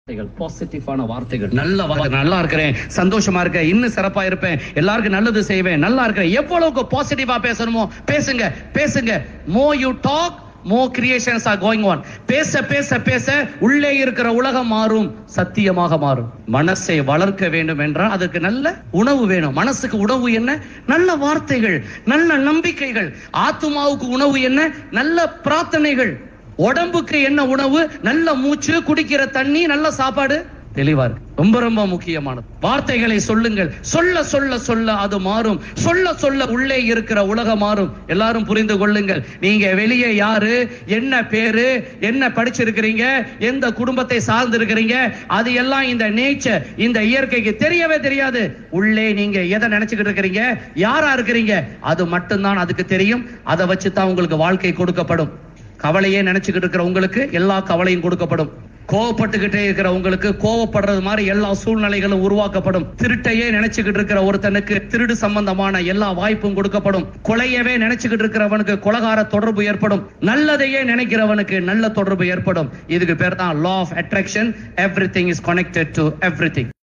வார்த்தைகள் பாசிட்டிவான வார்த்தைகள் நல்ல வார்த்தை நல்லா இருக்கிறேன் சந்தோஷமா இருக்கேன் இன்னும் சிறப்பா இருப்பேன் எல்லாருக்கும் நல்லது செய்வேன் நல்லா இருக்கிறேன் எவ்வளவுக்கு பாசிட்டிவா பேசணுமோ பேசுங்க பேசுங்க Mo you talk Mo creations are going on பேச பேச பேச உள்ளே இருக்கிற உலகம் மாறும் சத்தியமாக மாறும் மனசை வளர்க்க வேண்டும் என்றால் அதுக்கு நல்ல உணவு வேணும் மனசுக்கு உணவு என்ன நல்ல வார்த்தைகள் நல்ல நம்பிக்கைகள் ஆத்துமாவுக்கு உணவு என்ன நல்ல பிரார்த்தனைகள் உடம்புக்கு என்ன உணவு நல்ல மூச்சு குடிக்கிற தண்ணி நல்ல சாப்பாடு தெளிவா இருக்கு ரொம்ப ரொம்ப முக்கியமானது வார்த்தைகளை சொல்லுங்கள் சொல்ல சொல்ல சொல்ல அது மாறும் சொல்ல சொல்ல உள்ளே இருக்கிற உலகம் மாறும் எல்லாரும் புரிந்து கொள்ளுங்கள் நீங்க வெளியே யாரு என்ன பேரு என்ன படிச்சிருக்கிறீங்க எந்த குடும்பத்தை சார்ந்து இருக்கிறீங்க அது எல்லாம் இந்த நேச்சர் இந்த இயற்கைக்கு தெரியவே தெரியாது உள்ளே நீங்க எதை நினைச்சுக்கிட்டு இருக்கிறீங்க யாரா இருக்கிறீங்க அது மட்டும்தான் அதுக்கு தெரியும் அதை வச்சு தான் உங்களுக்கு வாழ்க்கை கொடுக்கப்படும் கவலையே நினைச்சுக்கிட்டு இருக்கிற உங்களுக்கு எல்லா கவலையும் கொடுக்கப்படும் கோவப்பட்டுக்கிட்டே இருக்கிற உங்களுக்கு கோவப்படுறது மாதிரி எல்லா சூழ்நிலைகளும் உருவாக்கப்படும் திருட்டையே நினைச்சுக்கிட்டு இருக்கிற ஒருத்தனுக்கு திருடு சம்பந்தமான எல்லா வாய்ப்பும் கொடுக்கப்படும் கொலையவே நினைச்சுக்கிட்டு இருக்கிறவனுக்கு கொலகார தொடர்பு ஏற்படும் நல்லதையே நினைக்கிறவனுக்கு நல்ல தொடர்பு ஏற்படும் இதுக்கு பேர் தான் law of attraction everything is connected to every